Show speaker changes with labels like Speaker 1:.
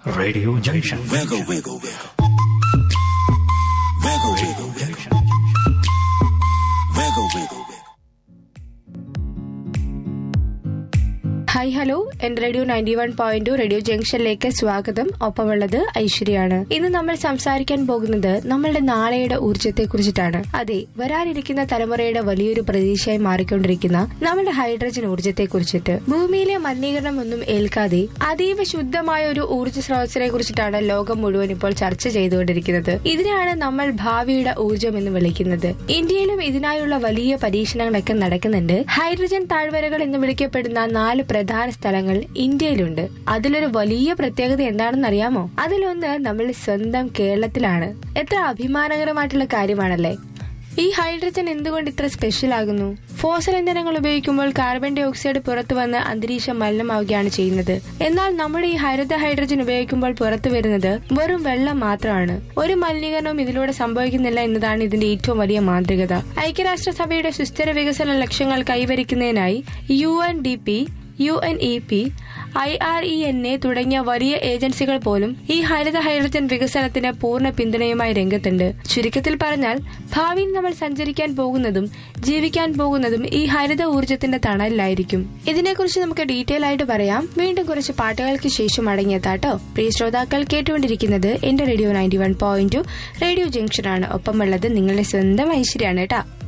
Speaker 1: Radio Junction.
Speaker 2: Wiggle, wiggle, wiggle. Wiggle, wiggle, wiggle. Wiggle, wiggle, wiggle.
Speaker 3: Hi hello എൻ radio ninety one point radio ജംഗ്ഷനിലേക്ക് സ്വാഗതം ഒപ്പമുള്ളത് ഐശ്വര്യാണ് ഇന്ന് നമ്മൾ സംസാരിക്കാൻ പോകുന്നത് നമ്മളുടെ നാളെയുടെ ഊർജ്ജത്തെ കുറിച്ചിട്ടാണ് അതെ വരാനിരിക്കുന്ന തലമുറയുടെ വലിയൊരു പ്രതീക്ഷയായി മാറിക്കൊണ്ടിരിക്കുന്ന നമ്മുടെ ഹൈഡ്രജൻ ഊർജ്ജത്തെ കുറിച്ചിട്ട് ഭൂമിയിലെ മലിനീകരണം ഒന്നും ഏൽക്കാതെ അതീവ ശുദ്ധമായ ഒരു ഊർജ്ജ സ്രോതസ്സിനെ കുറിച്ചിട്ടാണ് ലോകം മുഴുവൻ ഇപ്പോൾ ചർച്ച ചെയ്തുകൊണ്ടിരിക്കുന്നത് ഇതിനാണ് നമ്മൾ ഭാവിയുടെ ഊർജ്ജം എന്ന് വിളിക്കുന്നത് ഇന്ത്യയിലും ഇതിനായുള്ള വലിയ പരീക്ഷണങ്ങളൊക്കെ നടക്കുന്നുണ്ട് ഹൈഡ്രജൻ താഴ്വരകൾ എന്ന് വിളിക്കപ്പെടുന്ന നാല് പ്രധാന സ്ഥലങ്ങൾ ഇന്ത്യയിലുണ്ട് അതിലൊരു വലിയ പ്രത്യേകത എന്താണെന്ന് അറിയാമോ അതിലൊന്ന് നമ്മൾ സ്വന്തം കേരളത്തിലാണ് എത്ര അഭിമാനകരമായിട്ടുള്ള കാര്യമാണല്ലേ ഈ ഹൈഡ്രജൻ എന്തുകൊണ്ട് ഇത്ര സ്പെഷ്യൽ ആകുന്നു ഫോസൽ ഇന്ധനങ്ങൾ ഉപയോഗിക്കുമ്പോൾ കാർബൺ ഡൈ ഓക്സൈഡ് പുറത്തു വന്ന് അന്തരീക്ഷം മലിനമാവുകയാണ് ചെയ്യുന്നത് എന്നാൽ നമ്മുടെ ഈ ഹരിത ഹൈഡ്രജൻ ഉപയോഗിക്കുമ്പോൾ പുറത്തു വരുന്നത് വെറും വെള്ളം മാത്രമാണ് ഒരു മലിനീകരണവും ഇതിലൂടെ സംഭവിക്കുന്നില്ല എന്നതാണ് ഇതിന്റെ ഏറ്റവും വലിയ മാതൃകത ഐക്യരാഷ്ട്രസഭയുടെ സുസ്ഥിര വികസന ലക്ഷ്യങ്ങൾ കൈവരിക്കുന്നതിനായി U N D P U N E P I R E N A തുടങ്ങിയ വലിയ ഏജൻസികൾ പോലും ഈ ഹരിത ഹൈഡ്രജൻ വികസനത്തിന് പൂർണ്ണ പിന്തുണയുമായി രംഗത്തുണ്ട് ചുരുക്കത്തിൽ പറഞ്ഞാൽ ഭാവിയിൽ നമ്മൾ സഞ്ചരിക്കാൻ പോകുന്നതും ജീവിക്കാൻ പോകുന്നതും ഈ ഹരിത ഊർജത്തിന്റെ തണലിലായിരിക്കും ഇതിനെക്കുറിച്ച് നമുക്ക് ഡീറ്റെയിൽ ആയിട്ട് പറയാം വീണ്ടും കുറച്ച് പാട്ടുകൾക്ക് ശേഷം അടങ്ങിയെത്താട്ടോ പ്രിയ ശ്രോതാക്കൾ കേട്ടുകൊണ്ടിരിക്കുന്നത് എന്റെ radio ninety one point radio ജംഗ്ഷനാണ് ഒപ്പമുള്ളത് നിങ്ങളുടെ സ്വന്തം ഐശ്വര്യാണ് കേട്ടോ